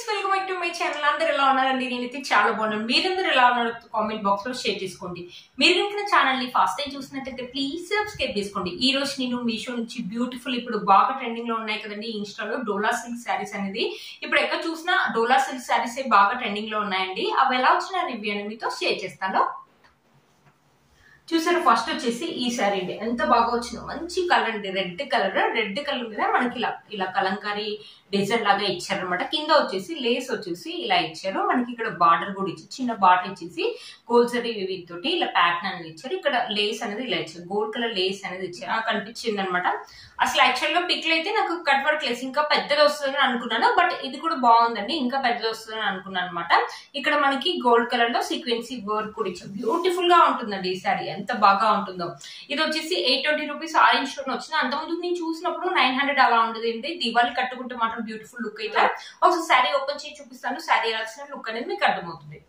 welcome back to my channel అందరు ఎలా ఉన్నారండి నేనైతే చాలా బాగున్నాను మీరందరూ ఎలా ఉన్నారు కామెంట్ బాక్స్ లో షేర్ చేసుకోండి మీరు కనుక ఛానల్ ని ఫస్ట్ టైం చూసినట్టయితే ప్లీజ్ సబ్స్క్రైబ్ చేసుకోండి ఈ రోజు నేను మీషో నుంచి బ్యూటిఫుల్ ఇప్పుడు బాగా ట్రెండింగ్ లో ఉన్నాయి కదండి ఇన్స్టాలో డోలా సిల్క్ శారీస్ అనేది ఇప్పుడు ఎక్కడ చూసినా డోలా సిల్క్ శారీస్ బాగా ట్రెండింగ్ లో ఉన్నాయండి అవి ఎలా వచ్చిన రివ్యూ అనేది మీతో షేర్ చేస్తాను చూసారు ఫస్ట్ వచ్చేసి ఈ శారీ అండి ఎంత బాగా వచ్చిందో మంచి కలర్ అండి రెడ్ కలర్ రెడ్ కలర్ మీద మనకి ఇలా ఇలా కలంకారీ డిజైన్ లాగా ఇచ్చారనమాట కింద వచ్చేసి లేస్ వచ్చేసి ఇలా ఇచ్చారు మనకి ఇక్కడ బార్డర్ కూడా ఇచ్చారు చిన్న బార్డర్ ఇచ్చేసి గోల్సరీ వివింగ్ తోటి ఇలా ప్యాటర్న్ అనేది ఇచ్చారు ఇక్కడ లేస్ అనేది ఇలా ఇచ్చారు గోల్డ్ కలర్ లేస్ అనేది ఇచ్చారు ఆ, కనిపించింది అనమాట అసలు యాక్చువల్ గా పిక్లు అయితే నాకు కట్ వర్క్ లేస్ ఇంకా పెద్దది వస్తుందని అనుకున్నాను బట్ ఇది కూడా బాగుందండి ఇంకా పెద్దది వస్తుందని అనుకున్నాను అనమాట ఇక్కడ మనకి గోల్డ్ కలర్ లో సీక్వెన్సీ వర్క్ కూడా ఇచ్చారు బ్యూటిఫుల్ గా ఉంటుందండి ఈ సారీ ఎంత బాగా ఉంటుందో ఇది వచ్చేసి eight twenty rupees orange stone వచ్చింది అంతకుముందు నేను చూసినప్పుడు నైన్ హండ్రెడ్ అలా ఉండదు ఏంటి దివాళి కట్టుకుంటే మాత్రం బ్యూటిఫుల్ లుక్ అయితే ఒకసారి శారీ ఓపెన్ చేసి చూపిస్తాను శారీ ఎలా వచ్చిన లుక్ అనేది మీకు అర్థమవుతుంది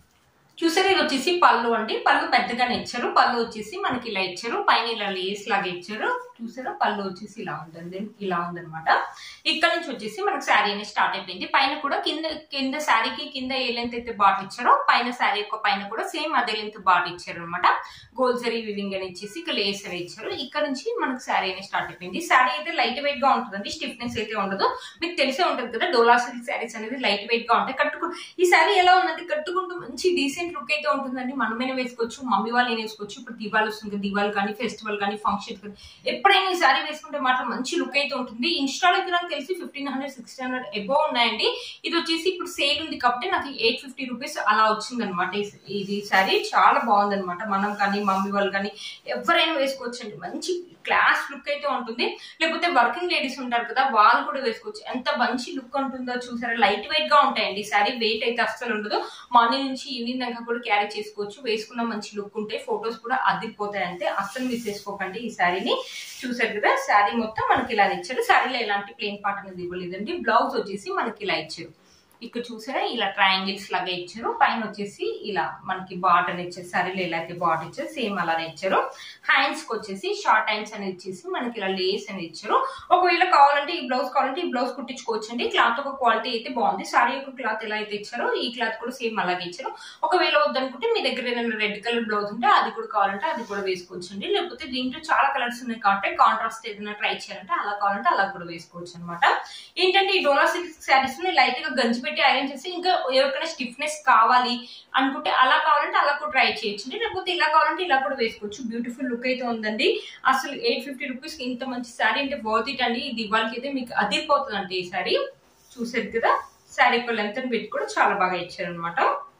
చూసారు ఇది వచ్చేసి పళ్ళు అండి పళ్ళు పెద్దగానే ఇచ్చారు పళ్ళు వచ్చేసి మనకి ఇలా ఇచ్చారు పైన ఇలా లేస్ లాగా ఇచ్చారు చూసారా పళ్ళు వచ్చేసి ఇలా ఉంటుంది ఇలా ఉందన్నమాట ఇక్కడ నుంచి వచ్చేసి మనకి శారీ అనేది స్టార్ట్ అయిపోయింది పైన కూడా కింద కింద శారీకి కింద ఏ లెంత్ అయితే బాట్ ఇచ్చారో పైన శారీ యొక్క పైన కూడా సేమ్ అదే లెంత్ బాట్ ఇచ్చారు అనమాట గోల్ జరీ వివింగ్ అని ఇచ్చేసి ఇక్కడ లేస్ అని ఇచ్చారు ఇక్కడ నుంచి మనకి శారీ అనేది స్టార్ట్ అయిపోయింది శారీ అయితే లైట్ వెయిట్ గా ఉంటుందండి స్టిఫ్నెస్ అయితే ఉండదు మీకు తెలిసే ఉంటుంది కదా డోలా సిల్క్ శారీస్ అనేది లైట్ వెయిట్ గా ఉంటాయి కట్టుకు ఈ శారీ ఎలా ఉందంటే కట్టుకుంటూ మంచి డీసెంట్ లుక్ అయితే ఉంటుందండి మనమైనా వేసుకోవచ్చు మమ్మీ వాళ్ళు వేసుకోవచ్చు ఇప్పుడు దివాళి వస్తుంది దివాళి కానీ ఫెస్టివల్ కానీ ఫంక్షన్ కానీ ఎప్పుడైనా ఈ శారీ వేసుకుంటే మాత్రం మంచి లుక్ అయితే ఉంటుంది ఇన్స్టాల్ అయితే నాకు తెలిసి fifteen hundred sixteen hundred above ఉన్నాయండి ఇది వచ్చేసి ఇప్పుడు సేల్ ఉంది కాబట్టి నాకు ఎయిట్ ఫిఫ్టీ రూపీస్ అలా వచ్చింది అనమాట ఇది శారీ చాలా బాగుంది అనమాట మనం కానీ మమ్మీ వాళ్ళు కానీ ఎవరైనా వేసుకోవచ్చు అండి మంచి క్లాస్ లుక్ అయితే ఉంటుంది లేకపోతే వర్కింగ్ లేడీస్ ఉంటారు కదా వాళ్ళు కూడా వేసుకోవచ్చు ఎంత మంచి లుక్ ఉంటుందో చూసారా లైట్ వెయిట్ గా ఉంటాయండి ఈ శారీ వెయిట్ అయితే అస్సలు ఉండదు మార్నింగ్ నుంచి ఈవినింగ్ దాకా కూడా క్యారీ చేసుకోవచ్చు వేసుకున్న మంచి లుక్ ఉంటాయి ఫొటోస్ కూడా అదిరిపోతాయి అంటే అస్సలు మిస్ చేసుకోకండి ఈ శారీని చూసారు కదా శారీ మొత్తం మనకి ఇలా ఇచ్చారు శారీలో ఎలాంటి ప్లేన్ పార్ట్ అనేది ఇవ్వలేదండి బ్లౌజ్ వచ్చేసి మనకి ఇలా ఇచ్చారు ఇక్కడ చూసారా ఇలా ట్రయాంగిల్స్ లాగా ఇచ్చారు పైన వచ్చేసి ఇలా మనకి బార్డర్ ఇచ్చారు సరేలే ఎలా అయితే బార్డర్ ఇచ్చారు సేమ్ అలానే ఇచ్చారు హ్యాండ్స్ కి వచ్చేసి షార్ట్ హ్యాండ్స్ అనేది ఇచ్చేసి మనకి ఇలా లేస్ అనేది ఇచ్చారు ఒకవేళ కావాలంటే ఈ బ్లౌజ్ కావాలంటే ఈ బ్లౌజ్ కుట్టించుకోవచ్చు అండి క్లాత్ ఒక క్వాలిటీ అయితే బాగుంది సారీ యొక్క క్లాత్ ఎలా అయితే ఇచ్చారో ఈ క్లాత్ కూడా సేమ్ అలాగే ఇచ్చారు ఒకవేళ వద్దనుకుంటే మీ దగ్గర ఏదైనా రెడ్ కలర్ బ్లౌజ్ ఉంటే అది కూడా కావాలంటే అది కూడా వేసుకోవచ్చు అండి లేకపోతే దీంట్లో చాలా కలర్స్ ఉన్నాయి కాబట్టి కాంట్రాస్ట్ ఏదైనా ట్రై చేయాలంటే అలా కావాలంటే అలా కూడా వేసుకోవచ్చు అనమాట ఏంటంటే ఈ డోలా సిల్క్ శారీస్ ని లైట్ గా గంజి పెట్టి ఐరన్ చేసి ఇంకా ఎవరికైనా స్టిఫ్నెస్ కావాలి అనుకుంటే అలా కావాలంటే అలా కూడా ట్రై చేయొచ్చు లేకపోతే ఇలా కావాలంటే ఇలా కూడా వేసుకోవచ్చు బ్యూటిఫుల్ లుక్ అయితే ఉందండి అసలు ఎయిట్ ఫిఫ్టీ రూపీస్ కి ఇంత మంచి శారీ అంటే వర్త్ ఇట్ అండి ఇది ఇవాళకి అయితే మీకు అదిరిపోతుంది అంటే ఈ శారీ చూసేది కదా శారీ యొక్క లెంత్ పెట్టి కూడా చాలా బాగా ఇచ్చారు అనమాట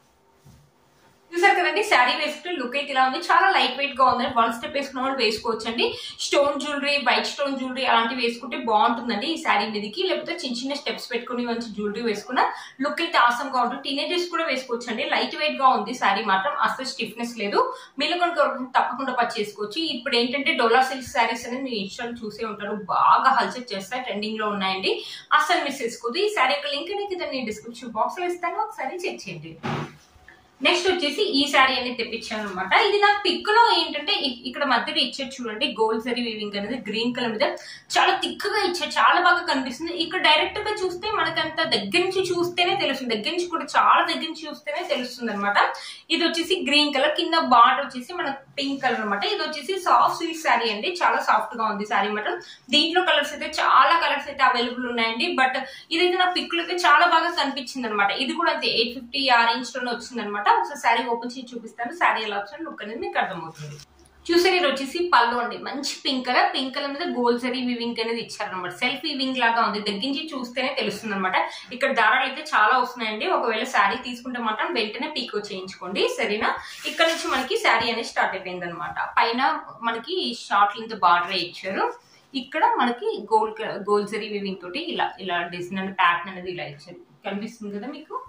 చూసారు కదండి శారీ వేసుకుంటే లుక్ అయితే ఇలా ఉంది చాలా లైట్ వెయిట్ గా ఉంది వన్ స్టెప్ వేసుకున్న వాళ్ళు వేసుకోవచ్చు అండి stone jewellery white stone jewellery అలాంటివి వేసుకుంటే బాగుంటుందండి ఈ శారీ మీదకి లేకపోతే చిన్న చిన్న స్టెప్స్ పెట్టుకుని మంచి జ్యువెలరీ వేసుకున్న లుక్ అయితే ఆసం గా ఉంటుంది టీనేజర్స్ కూడా వేసుకోవచ్చు అండి లైట్ వెయిట్ గా ఉంది శారీ మాత్రం అసలు స్టిఫ్నెస్ లేదు మీరు కనుక తప్పకుండా పచ్చి చేసుకోవచ్చు ఇప్పుడు ఏంటంటే డోలా సిల్క్ శారీస్ అనేది మీరు ఇన్స్టాల్ చూసే ఉంటారు బాగా హల్చల్ చేస్తాయి ట్రెండింగ్ లో ఉన్నాయండి అసలు మిస్ చేసుకోదు ఈ శారీ యొక్క లింక్ అనేది నేను డిస్క్రిప్షన్ బాక్స్ లో ఇస్తాను ఒకసారి చెక్ చేయండి నెక్స్ట్ వచ్చేసి ఈ శారీ అనేది తెప్పించాను అనమాట ఇది నాకు పిక్ లో ఏంటంటే ఇ- ఇక్కడ మధ్యలో ఇచ్చారు చూడండి గోల్డ్ సరీ వీవింగ్ అనేది గ్రీన్ కలర్ మీద చాలా థిక్గా ఇచ్చారు చాలా బాగా కనిపిస్తుంది ఇక్కడ డైరెక్ట్ గా చూస్తే మనకంత దగ్గర నుంచి చూస్తేనే తెలుస్తుంది దగ్గర నుంచి కూడా చాలా దగ్గర నుంచి చూస్తేనే తెలుస్తుంది అనమాట ఇది వచ్చేసి గ్రీన్ కలర్ కింద బార్డర్ వచ్చేసి మనకు పింక్ కలర్ అనమాట ఇది వచ్చేసి సాఫ్ట్ సిల్క్ శారీ అండి చాలా సాఫ్ట్ గా ఉంది శారీ మాత్రం దీంట్లో కలర్స్ అయితే చాలా కలర్స్ అయితే అవైలబుల్ ఉన్నాయండి బట్ ఇదైతే నా పిక్ లో అయితే చాలా బాగా కనిపించింది అనమాట ఇది కూడా అంతే ఎయిట్ ఫిఫ్టీ ఆరెంజ్ లోనే వచ్చింది అనమాట ఒకసారి శారీ ఓపెన్ చేసి చూపిస్తాను శారీ ఎలా వచ్చిన లుక్ అనేది మీకు అర్థమవుతుంది చూసారు ఇది వచ్చేసి పళ్ళు అండి మంచి పింక్ కలర్ పింక్ కలర్ మీద గోల్డ్ సరీ వివింగ్ అనేది ఇచ్చారనమాట సెల్ఫ్ వివింగ్ లాగా ఉంది దగ్గర నుంచి చూస్తేనే తెలుస్తుంది అనమాట ఇక్కడ దారాలు అయితే చాలా వస్తున్నాయండి ఒకవేళ శారీ తీసుకుంటే మాత్రం వెంటనే పీకో చేయించుకోండి సరేనా ఇక్కడ నుంచి మనకి శారీ అనేది స్టార్ట్ అయిపోయింది అనమాట పైన మనకి షార్ట్ లెంత్ బార్డర్ ఇచ్చారు ఇక్కడ మనకి గోల్డ్ గోల్డ్ జరీ వివింగ్ తోటి ఇలా ఇలా డిజైన్ అండ్ ప్యాటర్న్ అనేది ఇలా ఇచ్చారు కనిపిస్తుంది కదా మీకు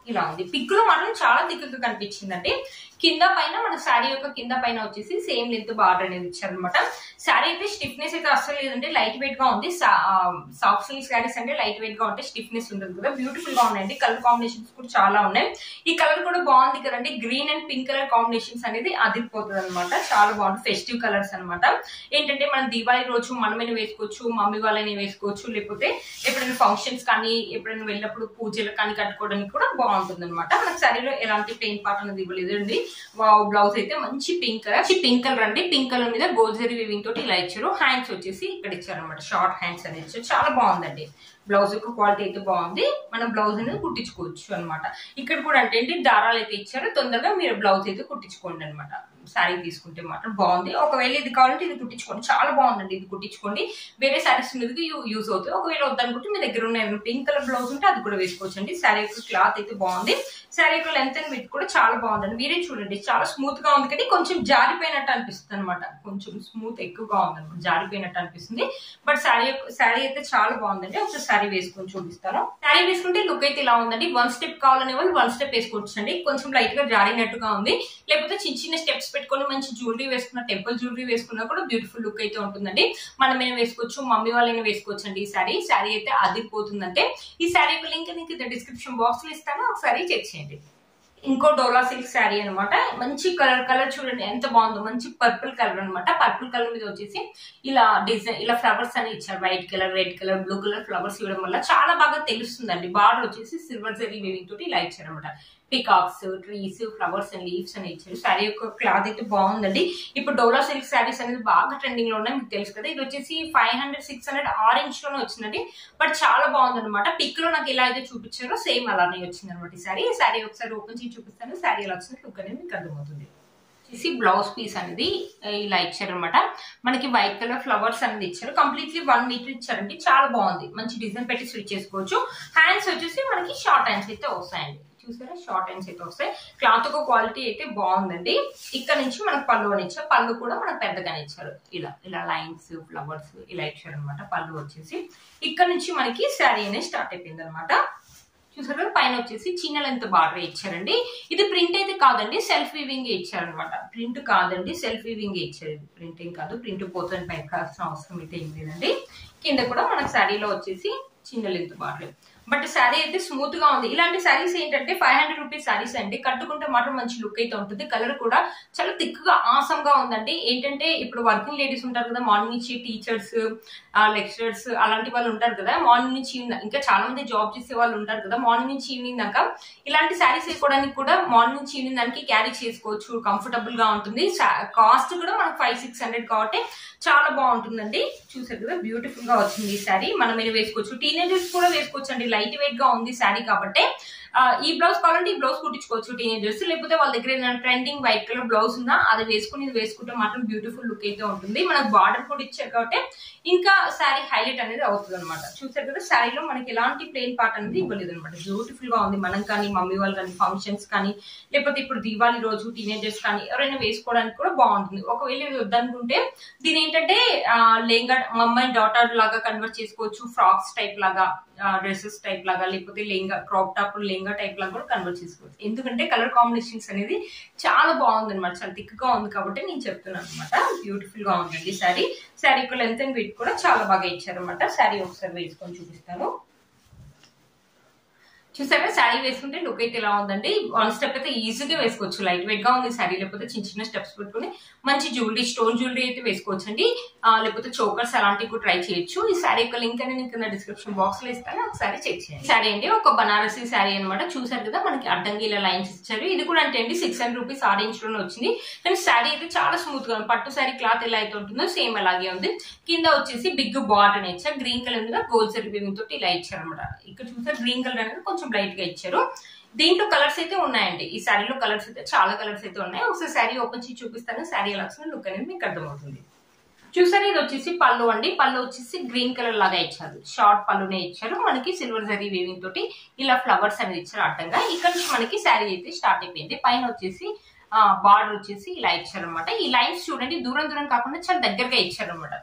ఇలా ఉంది పిక్ లో మాత్రం చాలా దిక్కుగా కనిపించిందండి కింద పైన మన శారీ యొక్క కింద పైన వచ్చేసి సేమ్ లెంత్ బార్డర్ అనేది ఇచ్చారనమాట శారీ అయితే స్టిఫ్నెస్ అయితే అస్సలు లేదండి లైట్ వెయిట్ గా ఉంది సాఫ్ట్ సిల్క్ శారీస్ అంటే లైట్ వెయిట్ గా ఉంటే స్టిఫ్నెస్ ఉంటుంది కదా బ్యూటిఫుల్ గా ఉన్నాయండి కలర్ కాంబినేషన్స్ కూడా చాలా ఉన్నాయి ఈ కలర్ కూడా బాగుంది కదండి green and pink colour combinations అనేది అదిరిపోతుంది అనమాట చాలా బాగుంది ఫెస్టివ్ కలర్స్ అనమాట ఏంటంటే మనం దీపావళి రోజు మనమైనా వేసుకోవచ్చు మమ్మీ వాళ్ళని వేసుకోవచ్చు లేకపోతే ఎప్పుడైనా ఫంక్షన్స్ కానీ ఎప్పుడైనా వెళ్ళినప్పుడు పూజలు కానీ కట్టుకోవడానికి కూడా బాగుంటుంది అనమాట మనకి శారీలో ఎలాంటి ప్లెయిన్ పార్ట్ అనేది ఇవ్వలేదు అండి బ్లౌజ్ అయితే మంచి పింక్ కలర్ పింక్ కలర్ అండి పింక్ కలర్ మీద గోల్జరీ వివింగ్ తోటి ఇలా ఇచ్చారు హ్యాండ్స్ వచ్చేసి ఇక్కడ ఇచ్చారు అనమాట షార్ట్ హ్యాండ్స్ అనేది ఇచ్చారు చాలా బాగుందండి బ్లౌజ్ యొక్క క్వాలిటీ అయితే బాగుంది మనం బ్లౌజ్ అనేది కుట్టించుకోవచ్చు అనమాట ఇక్కడ కూడా అంటే ఏంటి దారాలు అయితే ఇచ్చారు తొందరగా మీరు బ్లౌజ్ అయితే కుట్టించుకోండి అనమాట శారీ తీసుకుంటే మాత్రం బాగుంది ఒకవేళ ఇది కావాలంటే ఇది కుట్టించుకోండి చాలా బాగుందండి ఇది కుట్టించుకోండి వేరే శారీస్ మీదకి యూజ్ అవుతుంది ఒకవేళ వద్దనుకుంటే మీ దగ్గర ఉన్న పింక్ కలర్ బ్లౌజ్ ఉంటే అది కూడా వేసుకోవచ్చు అండి శారీ యొక్క క్లాత్ అయితే బాగుంది శారీ యొక్క లెంత్ అండ్ విత్ కూడా చాలా బాగుందండి మీరే చూడండి చాలా స్మూత్ గా ఉంది కానీ కొంచెం జారిపోయినట్టు అనిపిస్తుంది అనమాట కొంచెం స్మూత్ ఎక్కువగా ఉంది అనమాట జారిపోయినట్టు అనిపిస్తుంది బట్ శారీ శారీ అయితే చాలా బాగుందండి ఒకసారి శారీ వేసుకొని చూపిస్తాను శారీ వేసుకుంటే లుక్ అయితే ఇలా ఉందండి వన్ స్టెప్ కావాలనే వాళ్ళు వన్ స్టెప్ వేసుకోవచ్చు అండి కొంచెం లైట్ గా జారినట్టుగా ఉంది లేకపోతే చిన్న చిన్న స్టెప్స్ పెట్టుకొని మంచి జ్యువెలరీ వేసుకున్న టెంపుల్ జ్యువెలరీ వేసుకున్నా కూడా బ్యూటిఫుల్ లుక్ అయితే ఉంటుందండి మనమైనా వేసుకోవచ్చు మమ్మీ వాళ్ళైనా వేసుకోవచ్చు అండి ఈ శారీ శారీ అయితే అదిరిపోతుందంటే ఈ శారీ యొక్క లింక్ నీకు డిస్క్రిప్షన్ బాక్స్ లో ఇస్తాను ఒకసారి చెక్ చేయండి ఇంకో డోలా సిల్క్ శారీ అనమాట మంచి కలర్ కలర్ చూడండి ఎంత బాగుందో మంచి పర్పుల్ కలర్ అనమాట పర్పుల్ కలర్ మీద వచ్చేసి ఇలా డిజైన్ ఇలా ఫ్లవర్స్ అని ఇచ్చారు white colour red colour blue colour flowers ఇవ్వడం వల్ల చాలా బాగా తెలుస్తుందండి బార్డర్ వచ్చేసి సిల్వర్ జరీ వేవింగ్ తోటి ఇలా ఇచ్చారు అనమాట peacocks trees flowers and leaves అని ఇచ్చారు శారీ యొక్క క్లాత్ అయితే బాగుందండి ఇప్పుడు డోలా సిల్క్ శారీస్ అనేది బాగా ట్రెండింగ్ లో ఉన్నాయి మీకు తెలుసు కదా ఇది వచ్చేసి five hundred six hundred orange లోనే వచ్చిందండి బట్ చాలా బాగుంది అనమాట పిక్ లో నాకు ఎలా అయితే చూపించారో సేమ్ అలానే వచ్చింది అనమాట ఈ శారీ ఈ శారీ ఒకసారి ఓపెన్ చేసి చూపిస్తాను శారీ ఎలా వచ్చింది లుక్ అనేది మీకు అర్థమవుతుంది వచ్చేసి బ్లౌజ్ పీస్ అనేది ఇలా ఇచ్చారనమాట మనకి వైట్ కలర్ ఫ్లవర్స్ అనేది ఇచ్చారు కంప్లీట్లీ వన్ మీటర్ ఇచ్చారండి చాలా బాగుంది మంచి డిజైన్ పెట్టి స్టిచ్ చేసుకోవచ్చు హ్యాండ్స్ వచ్చేసి మనకి షార్ట్ హ్యాండ్స్ అయితే వస్తాయండి చూసారా షార్ట్ హ్యాండ్స్ అయితే వస్తాయి క్లాత్ ఒక క్వాలిటీ అయితే బాగుందండి ఇక్కడ నుంచి మనకు పళ్ళు అని ఇచ్చారు పళ్ళు కూడా మనకు పెద్దగానే ఇచ్చారు ఇలా ఇలా లైన్స్ ఫ్లవర్స్ ఇలా ఇచ్చారు అనమాట పళ్ళు వచ్చేసి ఇక్కడ నుంచి మనకి శారీ అనేది స్టార్ట్ అయిపోయింది అనమాట చూసారు పైన వచ్చేసి చిన్న లెంత్ బార్డర్ ఇచ్చారండి ఇది ప్రింట్ అయితే కాదండి సెల్ఫ్ వీవింగ్ ఇచ్చారనమాట ప్రింట్ కాదండి సెల్ఫ్ వీవింగ్ ఇచ్చారు ప్రింట్ ఏం కాదు ప్రింట్ పోతుంది పైన కావాల్సిన అవసరం అయితే ఏం లేదండి కింద కూడా మనకు శారీలో వచ్చేసి చిన్న లెంత్ బార్డర్ బట్ శారీ అయితే స్మూత్ గా ఉంది ఇలాంటి శారీస్ ఏంటంటే ఫైవ్ హండ్రెడ్ రూపీస్ శారీస్ అండి కట్టుకుంటే మాత్రం మంచి లుక్ అయితే ఉంటుంది కలర్ కూడా చాలా థిక్ గా ఆసమ్ గా ఉందండి ఏంటంటే ఇప్పుడు వర్కింగ్ లేడీస్ ఉంటారు కదా మార్నింగ్ నుంచి టీచర్స్ లెక్చరర్స్ అలాంటి వాళ్ళు ఉంటారు కదా మార్నింగ్ నుంచి ఈవినింగ్ ఇంకా చాలా మంది జాబ్ చేసే వాళ్ళు ఉంటారు కదా మార్నింగ్ నుంచి ఈవినింగ్ దాకా ఇలాంటి శారీస్ వేసుకోవడానికి కూడా మార్నింగ్ నుంచి ఈవినింగ్ దానికి క్యారీ చేసుకోవచ్చు కంఫర్టబుల్ గా ఉంటుంది కాస్ట్ కూడా మనకు ఫైవ్ సిక్స్ హండ్రెడ్ కాబట్టి చాలా బాగుంటుందండి చూసారు కదా బ్యూటిఫుల్ గా వచ్చింది ఈ శారీ మనం ఏమైనా వేసుకోవచ్చు టీనేజర్స్ కూడా వేసుకోవచ్చు అండి లైట్ వెయిట్ గా ఉంది శారీ కాబట్టి ఈ బ్లౌజ్ కావాలంటే ఈ బ్లౌజ్ కుట్టించుకోవచ్చు టీనేజర్స్ లేకపోతే వాళ్ళ దగ్గర ఏదైనా ట్రెండింగ్ వైట్ కలర్ బ్లౌజ్ ఉందా అది వేసుకుని ఇది వేసుకుంటే మాత్రం బ్యూటిఫుల్ లుక్ అయితే ఉంటుంది మనకు బార్డర్ కూడా ఇచ్చారు కాబట్టి ఇంకా శారీ హైలైట్ అనేది అవుతుంది అనమాట చూసారు కదా శారీలో మనకి ఎలాంటి ప్లెయిన్ పార్ట్ అనేది ఇవ్వలేదు అనమాట బ్యూటిఫుల్ గా ఉంది మనం కానీ మమ్మీ వాళ్ళు కానీ ఫంక్షన్స్ కానీ లేకపోతే ఇప్పుడు దీవాళి రోజు టీనేజర్స్ కానీ ఎవరైనా వేసుకోవడానికి కూడా బాగుంటుంది ఒకవేళ ఇది వద్దనుకుంటే దీని ఏంటంటే లెంగా మమ్మీ డాటర్ లాగా కన్వర్ట్ చేసుకోవచ్చు ఫ్రాక్స్ టైప్ లాగా డ్రెస్సెస్ టైప్ లాగా లేకపోతే lehenga crop top lehenga type లాగా కూడా కన్వర్ట్ చేసుకోవచ్చు ఎందుకంటే కలర్ కాంబినేషన్స్ అనేది చాలా బాగుంది అనమాట చాలా థిక్ గా ఉంది కాబట్టి నేను చెప్తున్నాను అనమాట బ్యూటిఫుల్ గా ఉందండి శారీ శారీ యొక్క లెంత్ అండ్ వెయిట్ కూడా చాలా బాగా ఇచ్చారనమాట శారీ ఒకసారి వేసుకొని చూపిస్తాను చూసారా శారీ వేసుకుంటే లుక్ అయితే ఎలా ఉందండి వన్ స్టెప్ అయితే ఈజీగా వేసుకోవచ్చు లైట్ వెయిట్ గా ఉంది శారీ లేకపోతే చిన్న చిన్న స్టెప్స్ పెట్టుకుని మంచి జ్యువెలరీ స్టోన్ జ్యువెలరీ అయితే వేసుకోవచ్చు అండి లేకపోతే చోకర్స్ అలాంటివి కూడా ట్రై చేయొచ్చు ఈ శారీ యొక్క లింక్ అనేది నేను కింద డిస్క్రిప్షన్ బాక్స్ లో ఇస్తాను ఒకసారి చెక్ చేయండి శారీ అండి ఒక బనారసీ శారీ అనమాట చూసారు కదా మనకి అడ్డంగి ఇలా లైన్స్ ఇచ్చారు ఇది కూడా అంటే అండి సిక్స్ హండ్రెడ్ రూపీస్ ఆరెంజ్ లోనే వచ్చింది కానీ శారీ అయితే చాలా స్మూత్ గా ఉంది పట్టు శారీ క్లాత్ ఎలా అయితే ఉంటుందో సేమ్ అలాగే ఉంది కింద వచ్చేసి బిగ్ బార్డర్ అని ఇచ్చారు గ్రీన్ కలర్ మీద గోల్డ్ సెరీ బివింగ్ తోటి ఇలా ఇచ్చారు అనమాట ఇక్కడ చూసారు గ్రీన్ కలర్ అనేది కొంచెం లైట్ గా ఇచ్చారు దీంట్లో కలర్స్ అయితే ఉన్నాయండి ఈ శారీలో కలర్స్ అయితే చాలా కలర్స్ అయితే ఉన్నాయి ఒకసారి శారీ ఓపెన్ చేసి చూపిస్తాను శారీ ఎలా వస్తుంది లుక్ అనేది మీకు అర్థమవుతుంది చూసారు ఇది వచ్చేసి పళ్ళు అండి పళ్ళు వచ్చేసి గ్రీన్ కలర్ లాగా ఇచ్చారు షార్ట్ పళ్ళునే ఇచ్చారు మనకి సిల్వర్ జరీ వీవింగ్ తోటి ఇలా ఫ్లవర్స్ అనేది ఇచ్చారు అడ్డంగా ఇక్కడ నుంచి మనకి శారీ అయితే స్టార్ట్ అయిపోయింది పైన వచ్చేసి బార్డర్ వచ్చేసి ఇలా ఇచ్చారనమాట ఈ లైన్స్ చూడండి దూరం దూరం కాకుండా చాలా దగ్గరగా ఇచ్చారనమాట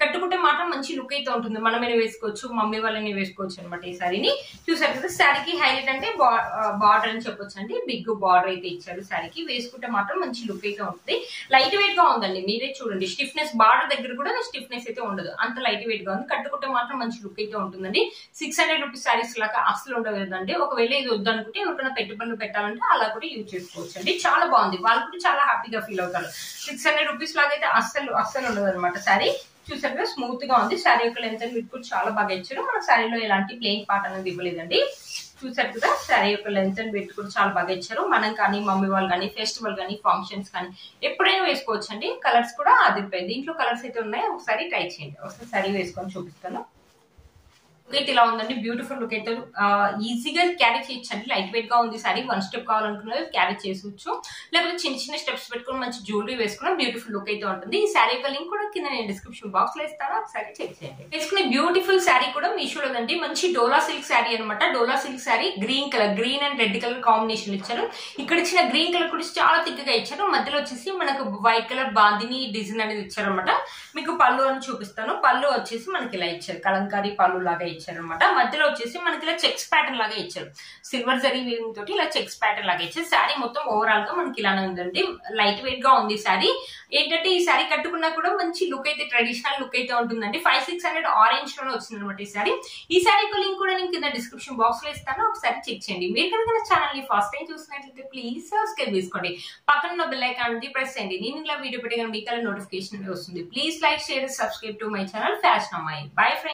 కట్టుకుంటే మాత్రం మంచి లుక్ అయితే ఉంటుంది మన మీద వేసుకోవచ్చు మమ్మీ వాళ్ళని వేసుకోవచ్చు అనమాట ఈ శారీని చూసారు కదా శారీకి హైలైట్ అంటే బార్డర్ అని చెప్పొచ్చు అండి బిగ్ బార్డర్ అయితే ఇచ్చారు శారీకి వేసుకుంటే మాత్రం మంచి లుక్ అయితే ఉంటుంది లైట్ వెయిట్ గా ఉందండి మీరే చూడండి స్టిఫ్నెస్ బార్డర్ దగ్గర కూడా స్టిఫ్నెస్ అయితే ఉండదు అంత లైట్ వెయిట్ గా ఉంది కట్టుకుంటే మాత్రం మంచి లుక్ అయితే ఉంటుందండి సిక్స్ హండ్రెడ్ రూపీస్ శారీస్ లాగా అసలు ఉండదండి ఒకవేళ ఇది వద్దనుకుంటే ఎవరికైనా పెట్టుబడులు పెట్టాలంటే అలా కూడా యూజ్ చేసుకోవచ్చు అండి చాలా బాగుంది వాళ్ళు కూడా చాలా హ్యాపీగా ఫీల్ అవుతారు సిక్స్ హండ్రెడ్ రూపీస్ లాగా అయితే అస్సలు అస్సలు ఉండదు అనమాట శారీ చూసారు కదా స్మూత్ గా ఉంది శారీ యొక్క లెంత్ అని కూడా చాలా బాగా ఇచ్చారు మన శారీలో ఎలాంటి ప్లెయిన్ పార్ట్ అనేది ఇవ్వలేదండి చూసారు కదా శారీ యొక్క లెంత్ అండ్ వెయిట్ కూడా చాలా బాగా ఇచ్చారు మనం కానీ మమ్మీ వాళ్ళు కానీ ఫెస్టివల్ కానీ ఫంక్షన్స్ కానీ ఎప్పుడైనా వేసుకోవచ్చు అండి కలర్స్ కూడా అదిరిపోయింది దీంట్లో కలర్స్ అయితే ఉన్నాయి ఒకసారి ట్రై చేయండి ఒకసారి శారీ వేసుకొని చూపిస్తాను లుక్ అయితే ఇలా ఉందండి బ్యూటిఫుల్ లుక్ అయితే ఈజీగా క్యారీ చేయొచ్చు అండి లైట్ వెయిట్ గా ఉంది సారీ వన్ స్టెప్ కావాలనుకున్న క్యారీ చేసుకోవచ్చు లేకపోతే చిన్న చిన్న స్టెప్స్ పెట్టుకుని మంచి జ్యువెలరీ వేసుకున్న బ్యూటిఫుల్ లుక్ అయితే ఉంటుంది ఈ శారీ యొక్క లింక్ కూడా కింద నేను డిస్క్రిప్షన్ బాక్స్ లో ఇస్తాను ఒకసారి చెక్ చేయండి వేసుకునే బ్యూటిఫుల్ శారీ కూడా మీషోలో అండి మంచి డోలా సిల్క్ శారీ అనమాట Dola silk sari green colour green and red colour combination ఇచ్చారు ఇక్కడ ఇచ్చిన గ్రీన్ కలర్ కూడా చాలా థిక్ గా ఇచ్చారు మధ్యలో వచ్చేసి మనకు వైట్ కలర్ బాందిని డిజైన్ అనేది ఇచ్చారనమాట మీకు పళ్ళు అని చూపిస్తాను పళ్ళు వచ్చేసి మనకి ఇలా ఇచ్చారు కలంకారీ పళ్ళు లాగా ఇచ్చారు అనమాట మధ్యలో వచ్చేసి మనకి ఇలా చెక్స్ ప్యాటర్న్ లాగా ఇచ్చారు సిల్వర్ జరీ వీవింగ్ తోటి ఇలా చెక్స్ ప్యాటర్న్ లాగా ఇచ్చారు శారీ మొత్తం ఓవరాల్ గా మనకి ఇలానే ఉందండి లైట్ వెయిట్ గా ఉంది శారీ ఏంటంటే ఈ శారీ కట్టుకున్నా కూడా మంచి లుక్ అయితే ట్రెడిషనల్ లుక్ అయితే ఉంటుందండి ఫైవ్ సిక్స్ హండ్రెడ్ ఆరెంజ్ లోనే వచ్చింది అనమాట ఈ శారీ ఈ శారీ లింక్ కూడా నేను కింద డిస్క్రిప్షన్ బాక్స్ లో ఇస్తాను ఒకసారి చెక్ చేయండి మీరు కనుక నా ఛానల్ ని ఫస్ట్ టైం చూసినట్లయితే ప్లీజ్ సబ్స్క్రైబ్ చేసుకోండి పక్కన ఉన్న బెల్ ఐకాన్ ప్రెస్ చేయండి నేను ఇలా వీడియో పెట్టగానే మీకు నోటిఫికేషన్ వస్తుంది please like share subscribe to my channel fashion Ammayi bye friend